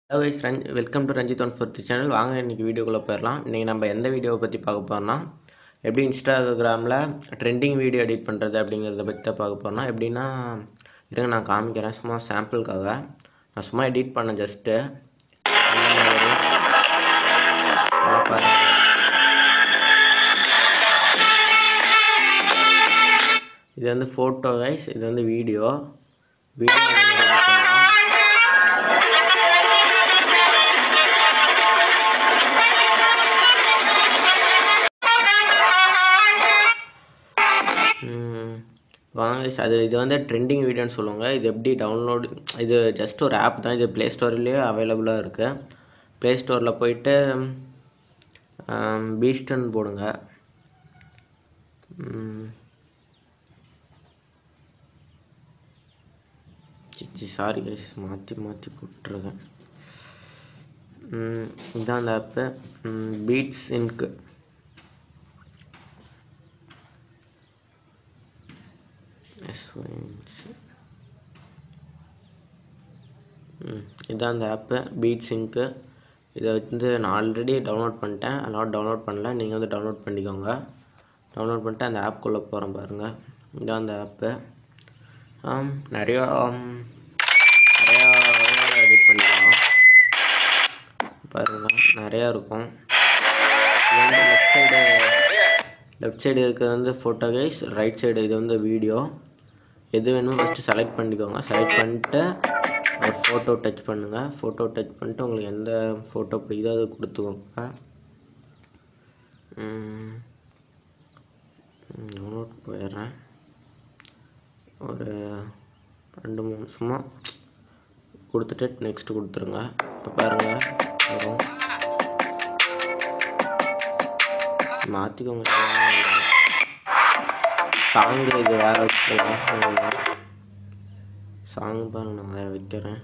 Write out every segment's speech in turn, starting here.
hello guys ரஞ்ச் welcome to Ranjith one fourth channel வாங்க இன்றைக்கி வீடியோக்குள்ளே போயிடலாம் இன்றைக்கி நம்ம எந்த வீடியோவை பற்றி பார்க்க போகிறோம்னா எப்படி இன்ஸ்டாகிராமில் ட்ரெண்டிங் வீடியோ எடிட் பண்ணுறது அப்படிங்கிறத பற்றி தான் பார்க்க போகிறோம்னா எப்படின்னா இருங்க நான் காமிக்கிறேன் சும்மா சாம்பிளுக்காக நான் சும்மா எடிட் பண்ணேன் ஜஸ்ட்டு பாருங்கள் இது வந்து ஃபோட்டோ கைஸ் இது வந்து வீடியோ வீடியோ வாங்க guys, அது இது வந்து ட்ரெண்டிங் வீடியோன்னு சொல்லுவாங்க இது எப்படி டவுன்லோடு இது ஜஸ்ட் ஒரு ஆப் தான் இது ப்ளே ஸ்டோர்லேயே அவைலபிளாக இருக்குது ப்ளே ஸ்டோரில் போயிட்டு பீஸ்டன் போடுங்க ம், சிச்சி சாரி கைஸ் மாற்றி மாற்றி போட்டுருக்கேன் ம், இதான் அந்த ஆப்பு பீட்ஸ் இன்க்கு ம் இதான் அந்த ஆப்பு பீட் சிங்க்கு இதை வந்து நான் ஆல்ரெடி டவுன்லோட் பண்ணிட்டேன் அதனால் டவுன்லோட் பண்ணல நீங்கள் வந்து டவுன்லோட் பண்ணிக்கோங்க டவுன்லோட் பண்ணிட்டு அந்த ஆப்குள்ளே போகிறேன் பாருங்கள் இதான் அந்த ஆப்பு நிறையா ஆம், நிறையா எடிட் பண்ணிக்கலாம் பாருங்கள் நிறையா இருக்கும் இது வந்து லெஃப்ட் சைடு லெஃப்ட் சைடு இருக்கிறது வந்து ஃபோட்டோ கைஸ் ரைட் சைடு இது வந்து வீடியோ எது வேணுமோ ஃபஸ்ட்டு செலக்ட் பண்ணிக்கோங்க செலக்ட் பண்ணிட்டு ஒரு ஃபோட்டோ டச் பண்ணுங்கள் ஃபோட்டோ டச் பண்ணிட்டு உங்களுக்கு எந்த ஃபோட்டோ பிடிக்குதோ அதை கொடுத்துக்கோங்க நோட் போயிடுறேன் ஒரு ரெண்டு மூணு சும்மா கொடுத்துட்டு நெக்ஸ்ட் கொடுத்துருங்க இப்போ பாருங்கள் வரும் மாற்றிக்கோங்க சாங்கு இது வேறு வச்சுக்கலாம் சாங் பாருங்க நான் வேறு வைக்கிறேன்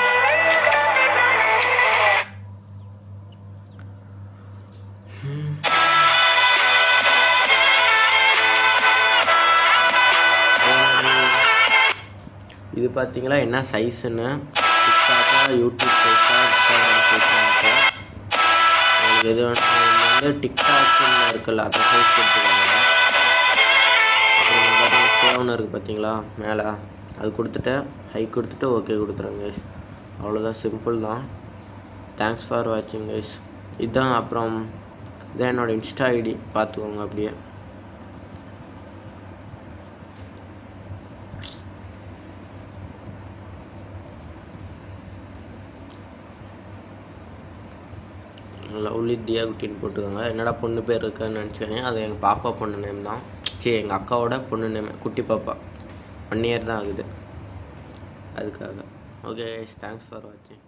இது பார்த்தீங்களா என்ன சைஸுன்னு டிக்டாக்கா யூடியூப் சைஸா இன்ஸ்டாகிராம் சைஸா உங்களுக்கு எது வேணும் இது வந்து டிக்டாக்னு இருக்குல்ல அந்த சைஸ் கொடுத்துக்கோங்க அப்புறம் பார்த்தீங்கன்னா சேவ்னு இருக்குது பார்த்தீங்களா மேலே அது கொடுத்துட்டு ஹை கொடுத்துட்டு ஓகே கொடுத்துருங்க கைஸ் அவ்வளோதான் சிம்பிள் தான் தேங்க்ஸ் ஃபார் வாட்சிங் கைஸ் இதுதான் அப்புறம் இதான் என்னோட இன்ஸ்டா ஐடி பார்த்துக்கோங்க அப்படியே லவ்லி தியா குட்டின்னு போட்டுக்கோங்க என்னடா பொண்ணு பேர் இருக்குன்னு நினச்சிக்கோங்க அது எங்கள் பாப்பா பொண்ணு நேம் தான் சரி எங்கள் அக்காவோட பொண்ணு நேம் குட்டி பாப்பா ஒன் இயர் தான் ஆகுது அதுக்காக ஓகே தேங்க்ஸ் ஃபார் வாட்சிங்